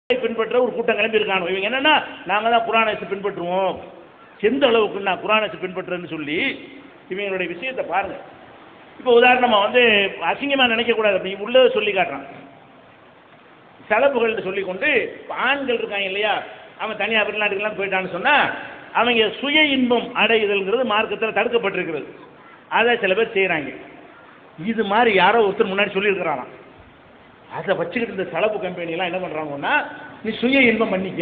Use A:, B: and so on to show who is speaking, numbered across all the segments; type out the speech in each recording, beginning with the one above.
A: பின்பற்ற ஒரு கூட்டம் கிளம்பி இருக்கானோ இவங்க என்னன்னா நாங்க தான் குரானத்தை பின்பற்றுவோம் எந்த அளவுக்கு நான் குரானத்தை பின்பற்றுறேன்னு சொல்லி இவங்களுடைய விஷயத்தை பாருங்க இப்போ உதாரணமா வந்து அசிங்கமா நினைக்க கூடாது அப்படி உள்ளதை சொல்லி காட்டுறான் செலவுகள்னு சொல்லி கொண்டு இப்ப ஆண்கள் இருக்காங்க இல்லையா அவன் தனியா வெளிநாட்டுக்கெல்லாம் போயிட்டான்னு சொன்னா அவங்க சுய இன்பம் அடையுதல்ங்கிறது மார்க்கத்தில் தடுக்கப்பட்டிருக்கிறது அதை சில பேர் செய்கிறாங்க இது மாதிரி யாரோ ஒருத்தர் முன்னாடி சொல்லியிருக்கிறாராம் அதை வச்சுக்கிட்டு இந்த செலவு கம்பெனிலாம் என்ன பண்ணுறாங்கன்னா நீ சுய இன்பம் பண்ணிக்க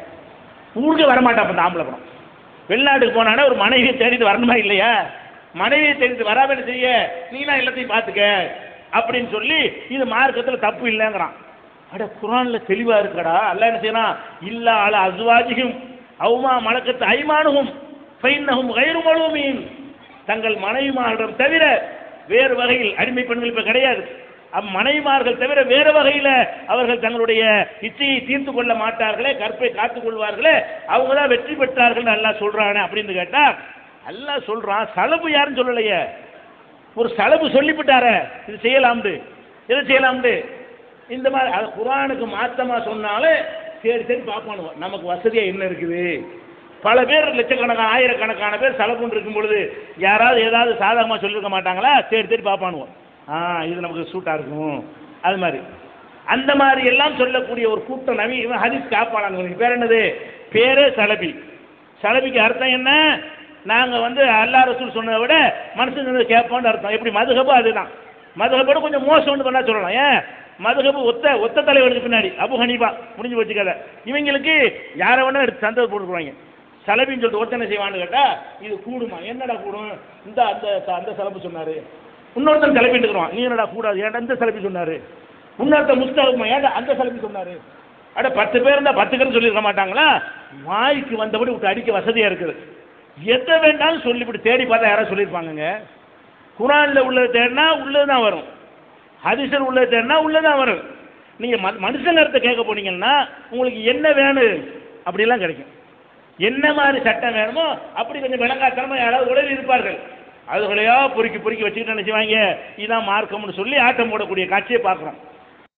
A: ஊருக்கு வரமாட்டான் அப்போ இந்த ஆம்பளை படம் வெளிநாட்டுக்கு போனானே ஒரு மனைவியை தேடிட்டு வரணுமா இல்லையா மனைவியை தேடிட்டு வராம என்ன செய்ய நீலாம் எல்லாத்தையும் பார்த்துக்க அப்படின்னு சொல்லி இது மார்க்கத்தில் தப்பு இல்லைங்கிறான் அட குரான்ல தெளிவா இருக்கடா அல்லாஹ் என்ன செய்யறான் இல்லா அல அஸ்வாஜிகும் அவுமா மலக்கத்து ஐமானுகும் ஃபைன்னஹும் கைரு மழுவமீன் தங்கள் மனைவிமாரிடம் தவிர வேறு வகையில் அடிமை பெண்கள் இப்ப கிடையாது அம் மனைவிமார்கள் தவிர வேறு வகையில் அவர்கள் தங்களுடைய இச்சையை தீர்த்து கொள்ள மாட்டார்களே கற்பை காத்துக் கொள்வார்களே அவங்க தான் வெற்றி பெற்றார்கள் அல்லாஹ் சொல்றானே அப்படின்னு கேட்டா அல்லாஹ் சொல்றான் சலபு யாருன்னு சொல்லலையே ஒரு சலபு சொல்லிவிட்டாரே இது செய்யலாம்னு எது செய்யலாம்னு இந்த மாதிரி அது குரானுக்கு மாத்தமா சொன்னாலும் சரி சரி பார்ப்பானுவோம் நமக்கு வசதியா என்ன இருக்குது பல பேர் லட்சக்கணக்கான ஆயிரக்கணக்கான பேர் சலப்புன்னு இருக்கும் பொழுது யாராவது ஏதாவது சாதகமா சொல்லியிருக்க மாட்டாங்களா சரி சரி பார்ப்பானுவோம் ஆ இது நமக்கு சூட்டா இருக்கும் அது மாதிரி அந்த மாதிரி எல்லாம் சொல்லக்கூடிய ஒரு கூட்டம் நவி இவன் ஹதீஸ் காப்பாளாங்க பேர் என்னது பேரே சலபி சலபிக்கு அர்த்தம் என்ன நாங்க வந்து அல்லா ரசூல் சொன்னதை விட மனுஷங்க கேட்போம்னு அர்த்தம் எப்படி மதுகபு அதுதான் மதுகபோட கொஞ்சம் மோசம்னு பண்ணா சொல்லலாம் ஏன் மதுகபு ஒத்த ஒத்த தலைவருக்கு பின்னாடி அபு ஹனீபா முடிஞ்சு போச்சு கதை இவங்களுக்கு யாரை வேணா எடுத்து சந்ததை போட்டுக்குவாங்க சலபின்னு சொல்லிட்டு ஒருத்தனை செய்வான்னு கேட்டா இது கூடுமா என்னடா கூடும் இந்த அந்த அந்த சலப்பு சொன்னாரு இன்னொருத்தன் கிளப்பிட்டுக்குறான் நீ என்னடா கூடாது ஏன்டா இந்த சலப்பி சொன்னாரு இன்னொருத்தன் முஸ்தகமா ஏன்டா அந்த சலப்பி சொன்னாரு அட பத்து பேர் இருந்தா பத்து பேர் சொல்லியிருக்க மாட்டாங்களா வாய்க்கு வந்தபடி விட்டு அடிக்க வசதியா இருக்குது எதை வேண்டாலும் சொல்லிவிட்டு தேடி பார்த்தா யாராவது சொல்லியிருப்பாங்கங்க குரான்ல உள்ளது தேடினா உள்ளது தான் வரும் ஹதீஸில் உள்ளது தேடினா உள்ளது தான் வரும் நீங்க ம- மனுஷங்கள்ட்ட கேட்க போனீங்கன்னா உங்களுக்கு என்ன வேணும் அப்படிலாம் கிடைக்கும் என்ன மாதிரி சட்டம் வேணுமோ அப்படி கொஞ்சம் விளங்காத்தனமா யாராவது உடல் இருப்பார்கள் அதுகளையோ பொறுக்கி பொறுக்கி வச்சுக்கிட்டு என்ன செய்வாங்க இதான் மார்க்கம்னு சொல்லி ஆட்டம் போடக்கூடிய காட்சியை பார்க்குறோம்